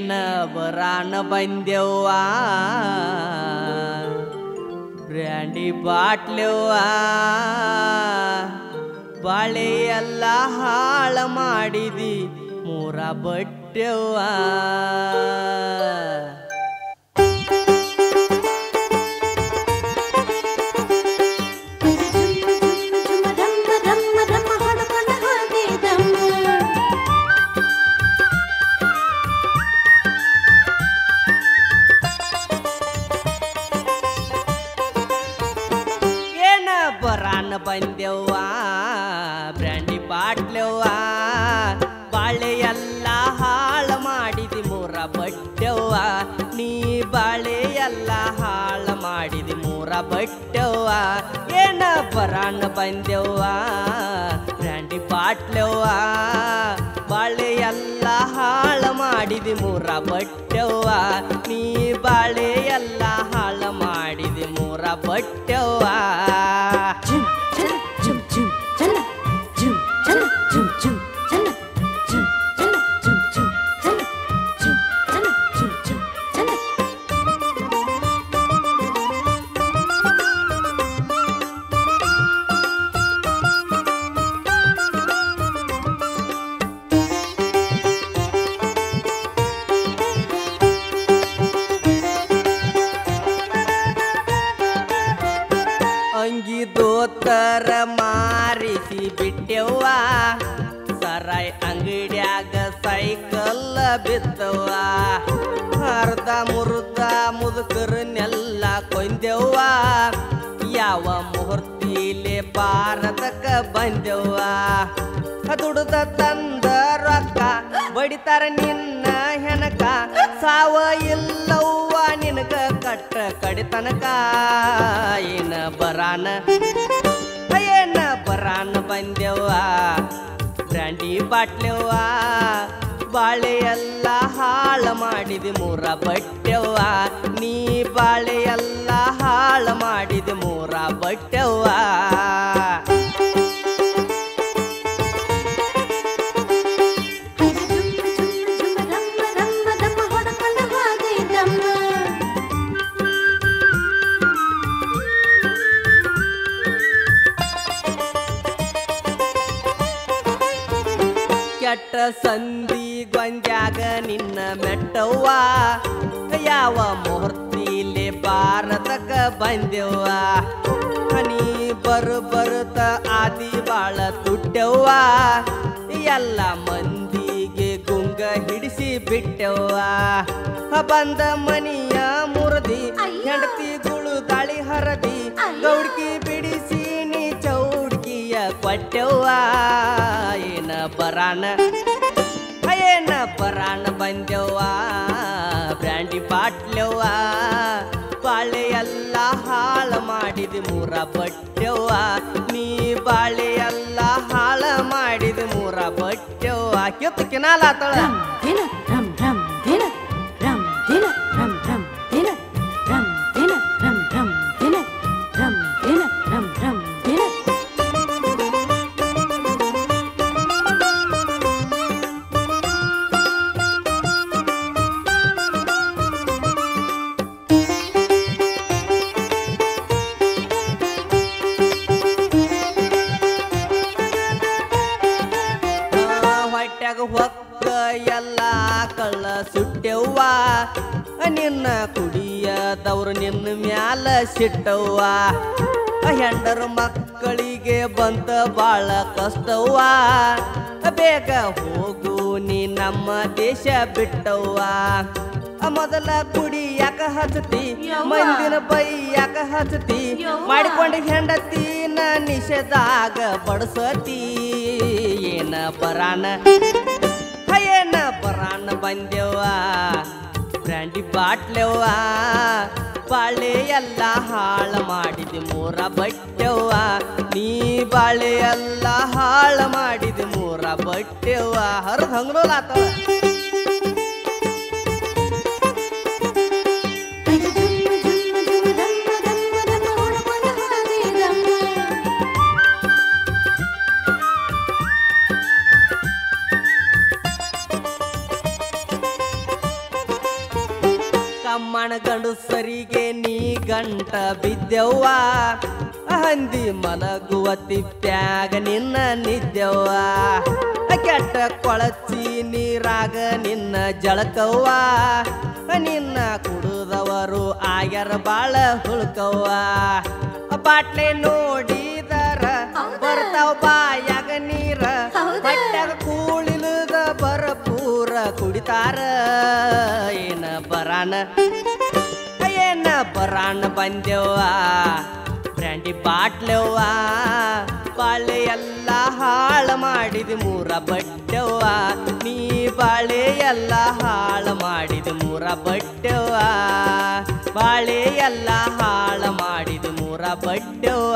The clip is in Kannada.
ಏನ ಬರಾನ ಬಂದೆವ್ವ ಬ್ರ್ಯಾಂಡಿ ಬಾಟ್ಲೆವ್ವ ಬಾಳೆ ಎಲ್ಲ ಹಾಳ ಮಾಡಿದಿ ಮೂರ ಬಟ್ಟೆವ್ವ ರಮ್ಮ ರಮ್ಮ ರಮ್ಮ ಹೊಡ್ಕೊಂಡ ಹೋಗಿದಮ್ಮ ಏನ ಬರಾನ ಬಂದೆವ್ವ ಬ್ರ್ಯಾಂಡಿ ಬಾಟ್ಲೆವ್ವ ಬಾಳೆ ಎಲ್ಲ ಹಾಳ ಮಾಡಿದಿ ಮೂರ ಬಟ್ಟೆವ್ವ ನೀ ಬಾಳೆ ಎಲ್ಲ ಹಾಳ ಮಾಡಿದಿ ಮೂರ ಬಟ್ಟೆವ್ವ ಏನ ಬರಾನ ಬಂದೆವ್ವ ಬ್ರ್ಯಾಂಡಿ ಬಾಟ್ಲೆವ್ವ ಬಾಳೆ ಎಲ್ಲ ಹಾಳ ಮಾಡಿದಿ ಮೂರ ಬಟ್ಟೆವ್ವ ನೀ ಬಾಳೆ ಎಲ್ಲ ಹಾಳ ಮಾಡಿದಿ ಮೂರ ಬಟ್ಟೆವ್ವ ಜುಮ್ ಚಲ ಜುಮ್ ಜುಮ್ ಚಲ ಜುಮ್ ಚಲ ಜುಮ್ ಜುಮ್ ಚಲ ಜುಮ್ ಚಲ ಜುಮ್ ಜುಮ್ ಚಲ ಜುಮ್ ಚಲ ಜುಮ್ ಜುಮ್ ಚಲ ಅಂಗಿ ದೋತರ ಮಾರಿಸಿ ಬಿಟ್ಟೆವ್ವ ಸರಾಯ್ ಅಂಗಡ್ಯಾಗ ಸೈಕಲ್ ಬಿದ್ದವ್ವ ಅರ್ಧ ಮುರ್ದ ಮುದುಕರನ್ನೆಲ್ಲ ಕೊಂದೆವ್ವ ಯಾವ ಮುಹೂರ್ತಿಲೆ ಭಾರತಕ್ಕ ಬಂದೆವ್ವ ದುಡ್ದ ತಂದ ರೊಕ್ಕ ಬಡಿತಾರ ನಿನ್ನ ಹೆಣಕ ಸಾವ ಇಲ್ಲವ್ವ ನಿನಗ ಕಟ್ಟ ಕಡಿತನಕ ಏನ ಬರಾನ ಏನ ಬರಾನ ಬಂದೆವ್ವ ಬ್ರ್ಯಾಂಡಿ ಬಾಟ್ಲೆವ್ವ ಬಾಳೆ ಎಲ್ಲ ಹಾಳ ಮಾಡಿದ ಮೂರ ಬಟ್ಟೆವ್ವ ನೀ ಬಾಳೆ ಎಲ್ಲ ಹಾಳ ಮಾಡಿದ ಮೂರ ಬಟ್ಟೆವ್ವ ಜುಮ್ ಜುಮ್ ಜುಮ್ ರಮ್ಮ ರಮ್ಮ ರಮ್ಮ ಹೊಡ್ಕೊಂಡ ಹೋಗಿದಮ್ಮ ಕೆಟ್ಟ ಸಂಧಿ ಗೊಂಜಾಗ ನಿನ್ನ ಮೆಟ್ಟವ್ವ ಯಾವ ಮುಹೂರ್ತಿಲೆ ಭಾರತಕ್ಕ ಬಂದೆವ್ವ ಹನಿ ಬರು ಬರುತ್ತ ಆದಿ ಬಾಳ ತುಟ್ಟೆವ್ವ ಎಲ್ಲ ಮಂದಿಗೆ ಗುಂಗ ಹಿಡಿಸಿ ಬಿಟ್ಟೆವ್ವ ಬಂದ ಮನಿಯ ಮುರದಿ ಅಯ್ಯೋ. ಹೆಂಡತಿ ಗುಳು ಗಾಳಿ ಹರದಿ ಅಯ್ಯೋ. ಗೌಡ್ಕಿ ಬಿಡಿಸಿ ನೀ ಚೌಡ್ಕಿಯ ಕೊಟ್ಟೆವ್ವ ಏನ ಬರಾನ ಏನ ಬರಾನ ಬಂದೆವ್ವ ಬ್ರ್ಯಾಂಡಿ ಬಾಟ್ಲೆವ್ವ ಬಾಳೆ ಎಲ್ಲ ಹಾಳ ಮಾಡಿದ ಮೂರ ಬಟ್ಟೆವ್ವ ನೀ ಬಾಳೆ ಎಲ್ಲ ಹಾಳ ಮಾಡಿದ ಮೂರ ಬಟ್ಟೆವ್ವ ಕೆತ್ತು ಕಿನಾಲ ಆತಳ ರಮ್ ದಿನ ರಮ್ ರಮ್ ದಿನ ರಮ್ ದಿನ ರಮ್ ರಮ್ ದಿನ ರಮ್ ದಿನ ರಮ್ ರಮ್ ದಿನ ರಮ್ ದಿನ ರಮ್ ರಮ್ ದಿನ ಹೊಟ್ಯಾಗ ಹೊಕ್ಕ ಎಲ್ಲ ಕಳ್ಳ ಸುಟ್ಟೆವ್ವ ನಿನ್ನ ಕುಡಿಯದವ್ರು ನಿನ್ನ ಮ್ಯಾಲ ಸಿಟ್ಟವ್ವ ಹೆಂಡರ ಮಕ್ಕಳಿಗೆ ಬಂತ ಬಾಳ ಕಷ್ಟವ್ವ ಬೇಗ ಹೋಗು ನೀ ನಮ್ಮ ದೇಶ ಬಿಟ್ಟವ್ವ ಮೊದಲ ಕುಡಿ ಯಾಕ ಹಚ್ಚತಿ ಯವ್ವ. ಮಂದಿನ ಬೈ ಯಾಕ ಹಚ್ಚತಿ ಯವ್ವ. ಮಾಡಿಕೊಂಡು ಹೆಂಡತಿನ ನಿಷೇಧಾಗ ಬಡಸತಿ ಏನ ಬರಾನ ಏನ ಬರಾನ ಬಂದೆವ್ವ ಬ್ರ್ಯಾಂಡಿ ಬಾಟ್ಲೆವ್ವ ಬಾಳೆ ಎಲ್ಲ ಹಾಳ ಮಾಡಿದ ಮೂರ ಬಟ್ಟೆವ್ವ ನೀ ಬಾಳೆ ಎಲ್ಲ ಹಾಳ ಮಾಡಿದ ಮೂರ ಬಟ್ಟೆವ್ವ ಹರಿದು ಹಂಗ್ರೋಲ್ ಆತವ ಕಮ್ಮಣ ಗಂಡುಸರಿಗೆ ನೀ ಗಂಟ ಬಿದ್ದೆವ್ವ ಹಂದಿ ಮಲಗುವ ತಿಪ್ಪ್ಯಾಗ ನಿನ್ನ ನಿದ್ದೆವ್ವ ಕೆಟ್ಟ ಕೊಳಚಿ ನೀರಾಗ ನಿನ್ನ ಜಳಕವ್ವ ನಿನ್ನ ಕುಡಿದವರು ಆಗ್ಯಾರ ಬಾಳ ಹುಳ್ಕವ್ವ ಬಾಟ್ಲೆ ನೋಡಿದರ ಬರ್ತಾವ ಬಾಯಾಗ ನೀರ ಹೌದಾ? ಬಟ್ಟಾಗ ಕೂಳಿಲದ ಬರಪೂರ ಕುಡಿತಾರ ಏನ ಬರಾನ ಏನ ಬರಾನ ಬಂದೆವ್ವ ಬ್ರ್ಯಾಂಡಿ ಬಾಟ್ಲೆವ್ವ ಬಾಳೆ ಎಲ್ಲ ಹಾಳು ಮಾಡಿದ ಮೂರ ಬಟ್ಟೆವ್ವ ನೀ ಬಾಳೆ ಎಲ್ಲ ಹಾಳು ಮಾಡಿದ ಮೂರ ಬಟ್ಟೆವ್ವ ಬಾಳೆ ಎಲ್ಲ ಹಾಳು ಮಾಡಿದ ಮೂರ ಬಟ್ಟೆವ್ವ